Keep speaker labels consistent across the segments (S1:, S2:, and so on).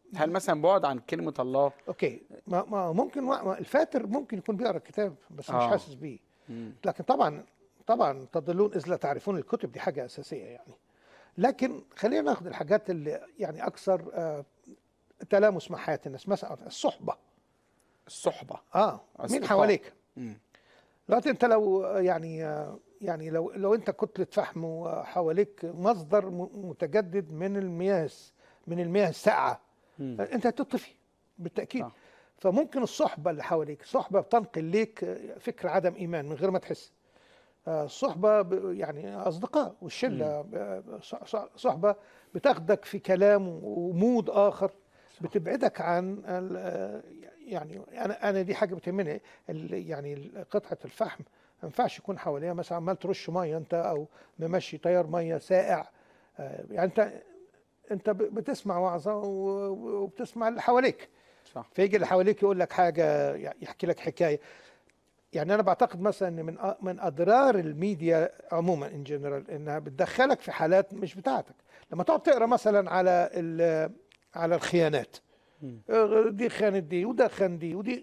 S1: هل مثلا بعد عن كلمه الله
S2: اوكي ما, ما ممكن ما الفاتر ممكن يكون بيقرا الكتاب بس مش
S1: آه.
S2: حاسس بيه
S1: مم.
S2: لكن طبعا طبعا تضلون اذ لا تعرفون الكتب دي حاجه اساسيه يعني لكن خلينا ناخد الحاجات اللي يعني اكثر آه تلامس مع حياه الناس مثلا الصحبه
S1: الصحبه
S2: اه مين
S1: أصدقاء.
S2: حواليك
S1: مم.
S2: دلوقتي انت لو يعني آه، يعني لو لو انت كتله فحم وحواليك مصدر م- متجدد من المياه من المياه الساقعه
S1: مم.
S2: انت هتطفي بالتاكيد
S1: صح.
S2: فممكن الصحبه اللي حواليك صحبه بتنقل ليك فكر عدم ايمان من غير ما تحس آه، الصحبه ب- يعني اصدقاء والشله آه، ص- ص- صحبه بتاخدك في كلام ومود اخر بتبعدك عن ال- آه، يعني انا انا دي حاجه بتهمني ال- يعني قطعه الفحم ما ينفعش يكون حواليها مثلا عمال ترش ميه انت او ممشي تيار ميه ساقع آه، يعني انت انت ب- بتسمع وعظه و- وبتسمع اللي حواليك
S1: صح
S2: فيجي اللي حواليك يقول لك حاجه يحكي لك حكايه يعني انا بعتقد مثلا ان من أ- من اضرار الميديا عموما ان جنرال انها بتدخلك في حالات مش بتاعتك لما تقعد تقرا مثلا على ال- على الخيانات
S1: مم.
S2: آه، دي خانت دي وده خان دي ودي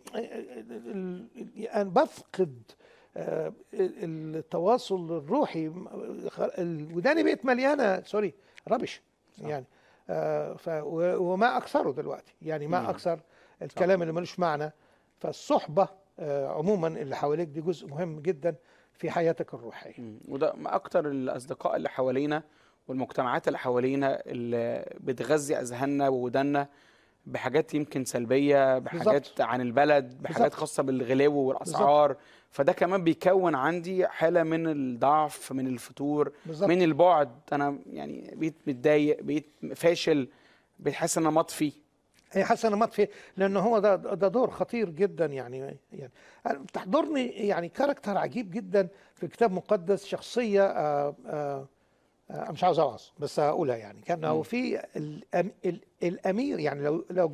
S2: ال- ال- انا بفقد آه، ال- التواصل الروحي خ- ال- وداني بقت مليانه سوري ربش
S1: صح.
S2: يعني آه، ف و- وما اكثره دلوقتي يعني ما
S1: مم.
S2: اكثر الكلام اللي ملوش معنى فالصحبه آه، عموما اللي حواليك دي جزء مهم جدا في حياتك الروحيه
S1: مم. وده ما اكتر الاصدقاء اللي حوالينا والمجتمعات اللي حوالينا اللي بتغذي اذهاننا وودانا بحاجات يمكن سلبيه بحاجات
S2: بالظبط.
S1: عن البلد بحاجات
S2: بالظبط.
S1: خاصه بالغلو والاسعار فده كمان بيكون عندي حاله من الضعف من الفتور
S2: بالظبط
S1: من البعد انا يعني بقيت متضايق بقيت فاشل بقيت حاسس ان انا مطفي
S2: هي حسن مطفي لانه هو ده ده دور خطير جدا يعني يعني أنا بتحضرني يعني كاركتر عجيب جدا في كتاب مقدس شخصيه آه آه آه مش عاوز اوعظ بس هقولها يعني كان هو
S1: مم.
S2: في الأم ال الامير يعني لو لو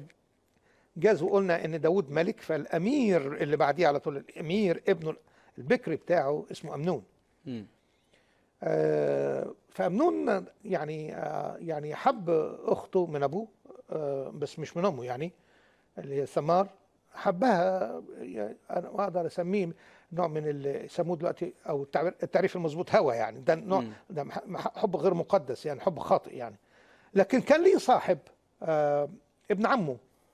S2: جاز وقلنا ان داود ملك فالامير اللي بعديه على طول الامير ابنه البكري بتاعه اسمه امنون
S1: مم.
S2: آه، فأمنون يعني آه، يعني حب أخته من أبوه آه، بس مش من أمه يعني اللي هي ثمار حبها يعني أنا أقدر أسميه نوع من اللي يسموه دلوقتي أو التعبير التعريف المظبوط هوى يعني ده نوع
S1: مم.
S2: ده مح- مح- حب غير مقدس يعني حب خاطئ يعني لكن كان ليه صاحب آه، ابن عمه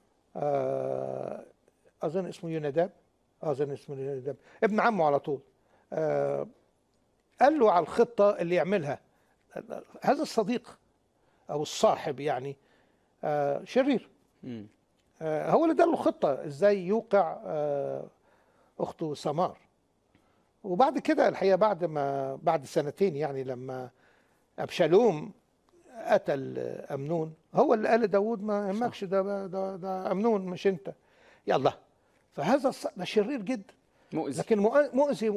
S2: آه، أظن اسمه يوناداب أظن اسمه يوناداب ابن عمه على طول آه، قال له على الخطة اللي يعملها هذا الصديق أو الصاحب يعني آه، شرير
S1: مم.
S2: آه، هو اللي له خطة إزاي يوقع آه، أخته سمار وبعد كده الحقيقة بعد ما بعد سنتين يعني لما أبشالوم قتل أمنون هو اللي قال لداود ما يهمكش ده, ده, ده أمنون مش أنت يلا فهذا الص- ده شرير جدا
S1: مؤذي
S2: لكن مؤ- مؤذي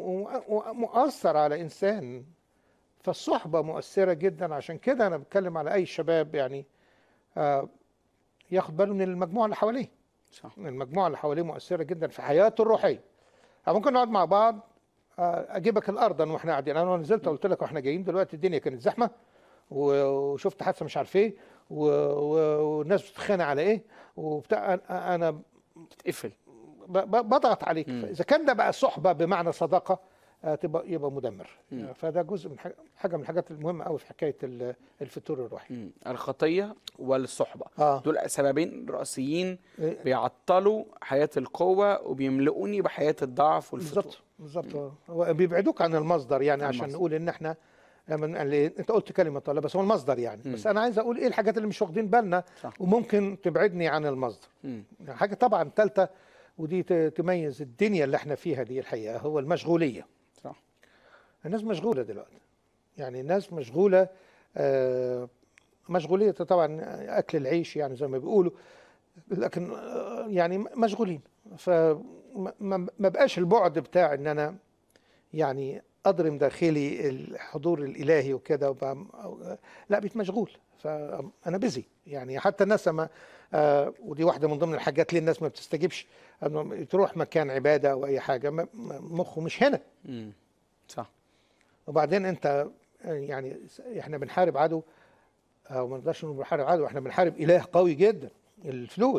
S2: ومؤثر على انسان فالصحبه مؤثره جدا عشان كده انا بتكلم على اي شباب يعني آه، ياخد باله من المجموعه اللي حواليه
S1: صح
S2: المجموعه اللي حواليه مؤثره جدا في حياته الروحيه آه، ممكن نقعد مع بعض آه، اجيبك الارض أنا واحنا قاعدين انا نزلت قلت لك واحنا جايين دلوقتي الدنيا كانت زحمه و- وشفت حادثه مش عارف ايه و- و- والناس بتتخانق على ايه وبتاع أنا- انا
S1: تتقفل
S2: ب- ب- بضغط عليك
S1: مم.
S2: اذا كان ده بقى صحبه بمعنى صداقه آه، تبقى يبقى مدمر
S1: مم.
S2: آه، فده جزء من حاجه حاجة من الحاجات المهمه قوي في حكايه ال- الفتور الروحي
S1: مم. الخطيه والصحبه
S2: اه
S1: دول سببين رئيسيين
S2: إيه،
S1: بيعطلوا حياه القوه وبيملؤوني بحياه الضعف والفتور
S2: بالظبط بالظبط آه. هو بيبعدوك عن المصدر يعني عشان
S1: المصدر.
S2: نقول ان احنا لما اللي انت قلت كلمه طالب بس هو المصدر يعني
S1: مم.
S2: بس انا عايز اقول ايه الحاجات اللي مش واخدين بالنا
S1: صح.
S2: وممكن تبعدني عن المصدر
S1: مم.
S2: حاجه طبعا ثالثه ودي ت- تميز الدنيا اللي احنا فيها دي الحقيقه هو المشغوليه
S1: صح
S2: الناس مشغولة دلوقتي يعني الناس مشغولة آه، مشغولية طبعا أكل العيش يعني زي ما بيقولوا لكن آه، يعني مشغولين فما ما ما بقاش البعد بتاع إن أنا يعني أضرم داخلي الحضور الإلهي وكده وبقى- أو- لا بقيت مشغول فأنا بزي يعني حتى الناس لما آه، ودي واحدة من ضمن الحاجات ليه الناس ما بتستجيبش إنه تروح مكان عبادة أو أي حاجة ما- ما- مخه مش هنا
S1: مم. صح
S2: وبعدين انت يعني احنا بنحارب عدو او ما نقدرش نقول بنحارب عدو احنا بنحارب اله قوي جدا الفلوس